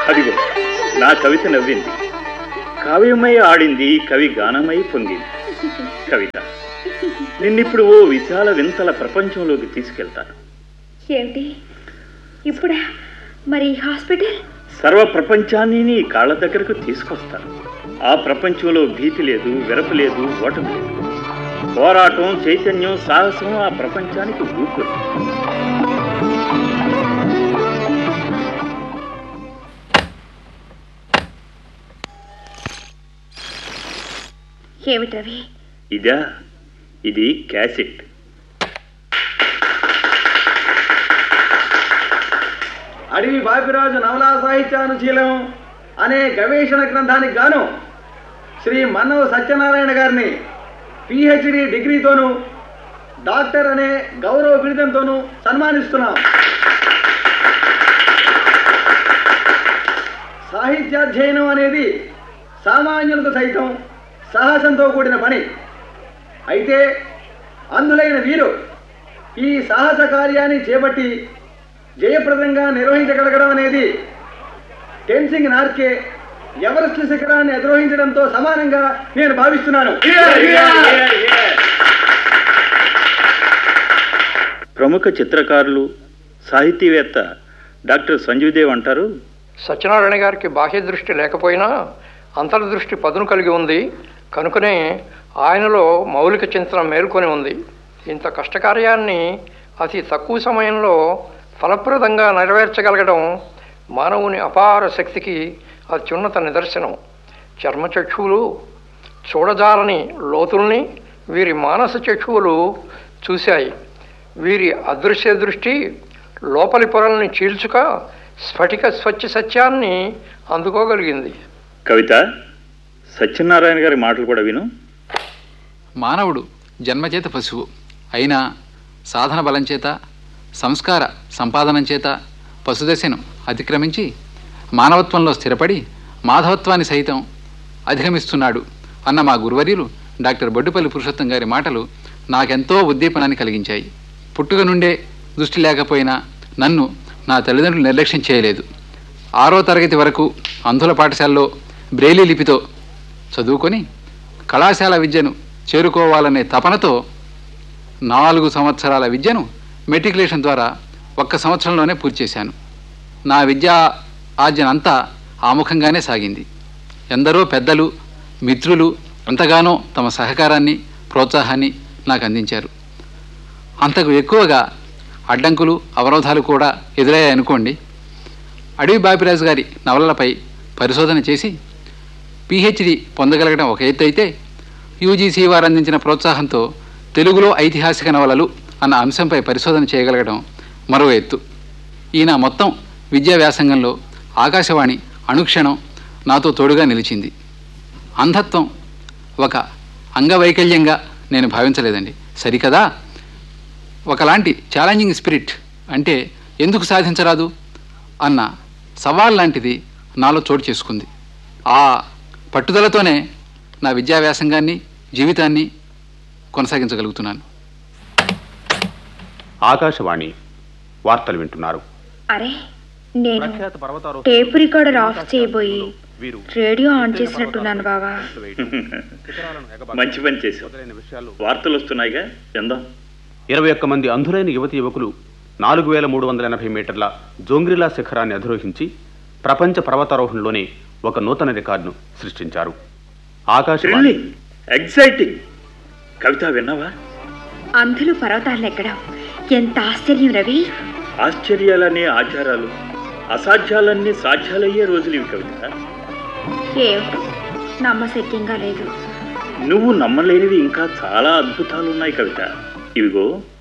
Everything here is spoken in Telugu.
అదిగో నా కవిత నవ్వింది కావ్యమై ఆడింది కవి గానమై పొంగింది కవిత నిన్నిప్పుడు ఓ విశాల వింతల ప్రపంచంలోకి తీసుకెళ్తాను ఏమిటి ఇప్పుడా మరి హాస్పిటల్ సర్వ ప్రపంచాన్ని నీ కాళ్ళ దగ్గరకు తీసుకొస్తాను ఆ ప్రపంచంలో భీతి లేదు వెరపు లేదు ఓటమి లేదు పోరాటం చైతన్యం సాహసం ఆ ప్రపంచానికి ఊపిరి ఏమిటి రవి ఇదా ఇది క్యాసెట్ అడవి బాపిరాజు నవలా సాహిత్యానుశీలం అనే గవేషణ గ్రంథానికి గాను శ్రీ మన్నవ సత్యనారాయణ గారిని పిహెచ్డి డిగ్రీతోనూ డాక్టర్ అనే గౌరవ బిరుదంతోనూ సన్మానిస్తున్నాం సాహిత్యాధ్యయనం అనేది సామాన్యులకు సైతం సాహసంతో కూడిన పని అయితే అందులైన వీరు ఈ సాహస కార్యాన్ని చేపట్టి జయప్రదంగా నిర్వహించగలగడం అనేది టెన్సింగ్ నార్కే ఎవరెస్ట్ శిఖరాన్ని అధిరోహించడంతో సమానంగా నేను భావిస్తున్నాను ప్రముఖ చిత్రకారులు సాహితీవేత్త డాక్టర్ సంజీవ్ అంటారు సత్యనారాయణ గారికి బాహ్య దృష్టి లేకపోయినా అంతర్దృష్టి పదును కలిగి ఉంది కనుకనే ఆయనలో మౌలిక చింతన మేల్కొని ఉంది ఇంత కష్టకార్యాన్ని అతి తక్కువ సమయంలో ఫలప్రదంగా నెరవేర్చగలగడం మానవుని అపార శక్తికి అత్యున్నత నిదర్శనం చర్మచక్షువులు చూడజాలని లోతుల్ని వీరి మానస చక్షువులు చూశాయి వీరి అదృశ్య దృష్టి లోపలి పొరల్ని చీల్చుక స్ఫటిక స్వచ్ఛ సత్యాన్ని అందుకోగలిగింది కవిత సత్యనారాయణ గారి మాటలు కూడా విను మానవుడు జన్మచేత పశువు అయినా సాధన బలం చేత సంస్కార సంపాదనం చేత పశుదశను అతిక్రమించి మానవత్వంలో స్థిరపడి మాధవత్వాన్ని సైతం అధిగమిస్తున్నాడు అన్న మా గురువర్యులు డాక్టర్ బొడ్డుపల్లి పురుషోత్తం గారి మాటలు నాకెంతో ఉద్దీపనాన్ని కలిగించాయి పుట్టుక నుండే దృష్టి లేకపోయినా నన్ను నా తల్లిదండ్రులు నిర్లక్ష్యం చేయలేదు ఆరో తరగతి వరకు అంధుల పాఠశాలలో బ్రెయిలీ లిపితో చదువుకొని కళాశాల విద్యను చేరుకోవాలనే తపనతో నాలుగు సంవత్సరాల విద్యను మెట్రికులేషన్ ద్వారా ఒక్క సంవత్సరంలోనే పూర్తి చేశాను నా విద్యా ఆర్జన అంతా ఆముఖంగానే సాగింది ఎందరో పెద్దలు మిత్రులు ఎంతగానో తమ సహకారాన్ని ప్రోత్సాహాన్ని నాకు అందించారు అంతకు ఎక్కువగా అడ్డంకులు అవరోధాలు కూడా ఎదురయ్యాయి అనుకోండి అడవి బాపిరాజు గారి నవలలపై పరిశోధన చేసి పిహెచ్డి పొందగలగడం ఒక ఎత్తు అయితే యూజీసీ వారు అందించిన ప్రోత్సాహంతో తెలుగులో ఐతిహాసిక నవలలు అన్న అంశంపై పరిశోధన చేయగలగడం మరో ఎత్తు ఈయన మొత్తం విద్యా వ్యాసంగంలో ఆకాశవాణి అనుక్షణం నాతో తోడుగా నిలిచింది అంధత్వం ఒక అంగవైకల్యంగా నేను భావించలేదండి సరికదా ఒకలాంటి ఛాలెంజింగ్ స్పిరిట్ అంటే ఎందుకు సాధించరాదు అన్న సవాల్ లాంటిది నాలో చోటు చేసుకుంది ఆ పట్టుదలతోనే నా విద్యా వ్యాసంగాన్ని జీవితాన్ని కొనసాగించగలుగుతున్నాను ఆకాశవాణి వార్తలు వింటున్నారు అరే నేను ప్రఖ్యాత పర్వతారోహణ టేప్ రికార్డర్ ఆఫ్ చేయబోయి వీరు రేడియో ఆన్ చేసినట్టున్నాను బావా శిఖరాలను ఎగబాకి మంచి పని చేశావు మొదలైన విషయాలు వార్తలు వస్తున్నాయిగా ఎందాం ఇరవై ఒక్క మంది అంధులైన యువతి యువకులు నాలుగు వేల మూడు వందల ఎనభై మీటర్ల జోంగ్రిలా శిఖరాన్ని అధిరోహించి ప్రపంచ పర్వతారోహణలోనే ఒక నూతన రికార్డును సృష్టించారు ఆకాశవాణి థ్రిల్లింగ్ ఎగ్జైటింగ్ కవిత విన్నావా అంధులు పర్వతాలను ఎక్కడం ఎంత ఆశ్చర్యం రవి ఆశ్చర్యాలనే ఆచారాలు అసాధ్యాలన్నీ సాధ్యాలయ్యే రోజులు ఇవి కవిత ఏమిటో నమ్మశక్యంగా లేదు నువ్వు నమ్మలేనివి ఇంకా చాలా అద్భుతాలు ఉన్నాయి కవిత ఇవిగో